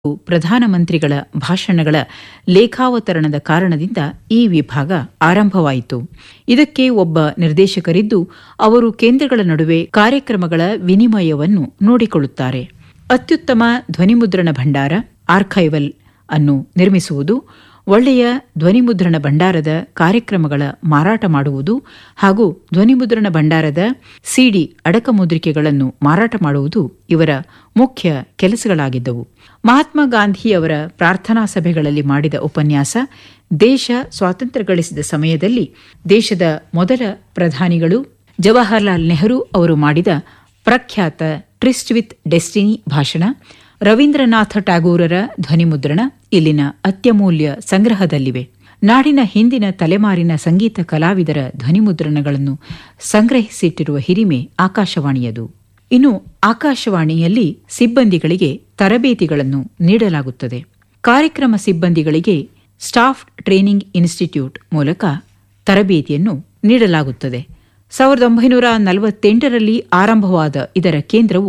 ಪ್ರಧಾನಮಂತ್ರಿಗಳ ಭಾಷಣಗಳ ಲೇಖಾವತರಣದ ಕಾರಣದಿಂದ ಈ ವಿಭಾಗ ಆರಂಭವಾಯಿತು ಇದಕ್ಕೆ ಒಬ್ಬ ನಿರ್ದೇಶಕರಿದ್ದು ಅವರು ಕೇಂದ್ರಗಳ ನಡುವೆ ಕಾರ್ಯಕ್ರಮಗಳ ವಿನಿಮಯವನ್ನು ನೋಡಿಕೊಳ್ಳುತ್ತಾರೆ ಅತ್ಯುತ್ತಮ ಧ್ವನಿಮುದ್ರಣ ಭಂಡಾರ ಆರ್ಕೈವಲ್ ಅನ್ನು ನಿರ್ಮಿಸುವುದು ಒಳ್ಳೆಯ ಧ್ವನಿಮುದ್ರಣ ಭಂಡಾರದ ಕಾರ್ಯಕ್ರಮಗಳ ಮಾರಾಟ ಮಾಡುವುದು ಹಾಗೂ ಧ್ವನಿಮುದ್ರಣ ಭಂಡಾರದ ಸಿಡಿ ಅಡಕಮುದ್ರಿಕೆಗಳನ್ನು ಮಾರಾಟ ಮಾಡುವುದು ಇವರ ಮುಖ್ಯ ಕೆಲಸಗಳಾಗಿದ್ದವು ಮಹಾತ್ಮ ಗಾಂಧಿಯವರ ಪ್ರಾರ್ಥನಾ ಸಭೆಗಳಲ್ಲಿ ಮಾಡಿದ ಉಪನ್ಯಾಸ ದೇಶ ಸ್ವಾತಂತ್ರ್ಯ ಗಳಿಸಿದ ಸಮಯದಲ್ಲಿ ದೇಶದ ಮೊದಲ ಪ್ರಧಾನಿಗಳು ಜವಾಹರ್ಲಾಲ್ ನೆಹರು ಅವರು ಮಾಡಿದ ಪ್ರಖ್ಯಾತ ಟ್ರಿಸ್ಟ್ ವಿತ್ ಡೆಸ್ಟಿನಿ ಭಾಷಣ ರವೀಂದ್ರನಾಥ ಟ್ಯಾಗೋರರ ಧ್ವನಿಮುದ್ರಣ ಇಲ್ಲಿನ ಅತ್ಯಮೂಲ್ಯ ಸಂಗ್ರಹದಲ್ಲಿವೆ ನಾಡಿನ ಹಿಂದಿನ ತಲೆಮಾರಿನ ಸಂಗೀತ ಕಲಾವಿದರ ಧ್ವನಿಮುದ್ರಣಗಳನ್ನು ಸಂಗ್ರಹಿಸಿಟ್ಟಿರುವ ಹಿರಿಮೆ ಆಕಾಶವಾಣಿಯದು ಇನ್ನು ಆಕಾಶವಾಣಿಯಲ್ಲಿ ಸಿಬ್ಬಂದಿಗಳಿಗೆ ತರಬೇತಿಗಳನ್ನು ನೀಡಲಾಗುತ್ತದೆ ಕಾರ್ಯಕ್ರಮ ಸಿಬ್ಬಂದಿಗಳಿಗೆ ಸ್ಟಾಫ್ ಟ್ರೈನಿಂಗ್ ಇನ್ಸ್ಟಿಟ್ಯೂಟ್ ಮೂಲಕ ತರಬೇತಿಯನ್ನು ನೀಡಲಾಗುತ್ತದೆ ಸಾವಿರದ ಒಂಬೈನೂರ ನಲವತ್ತೆಂಟರಲ್ಲಿ ಆರಂಭವಾದ ಇದರ ಕೇಂದ್ರವು